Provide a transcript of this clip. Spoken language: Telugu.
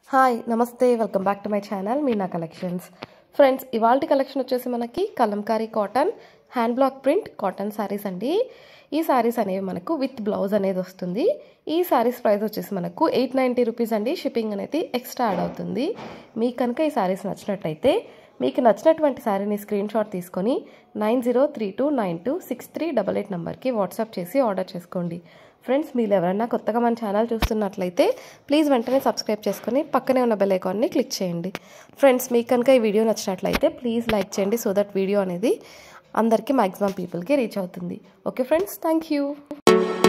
హాయ్ నమస్తే welcome back to my channel Meena collections friends ఇవాళ కలెక్షన్ వచ్చేసి మనకి kalamkari cotton hand block print cotton saris అండి ఈ శారీస్ అనేవి మనకు విత్ బ్లౌజ్ అనేది వస్తుంది ఈ శారీస్ ప్రైస్ వచ్చేసి మనకు ఎయిట్ నైంటీ రూపీస్ అండి షిప్పింగ్ అనేది ఎక్స్ట్రా యాడ్ అవుతుంది మీకు కనుక ఈ శారీస్ నచ్చినట్లయితే మీకు నచ్చినటువంటి శారీని స్క్రీన్ షాట్ తీసుకొని nine zero three two nine two six three double eight నెంబర్కి వాట్సాప్ చేసి ఆర్డర్ చేసుకోండి ఫ్రెండ్స్ మీరు ఎవరైనా కొత్తగా మన ఛానల్ చూస్తున్నట్లయితే ప్లీజ్ వెంటనే సబ్స్క్రైబ్ చేసుకొని పక్కనే ఉన్న బెల్ ఐకాన్ని క్లిక్ చేయండి ఫ్రెండ్స్ మీకు కనుక ఈ వీడియో నచ్చినట్లయితే ప్లీజ్ లైక్ చేయండి సో దట్ వీడియో అనేది అందరికీ మ్యాక్సిమం పీపుల్కి రీచ్ అవుతుంది ఓకే ఫ్రెండ్స్ థ్యాంక్ యూ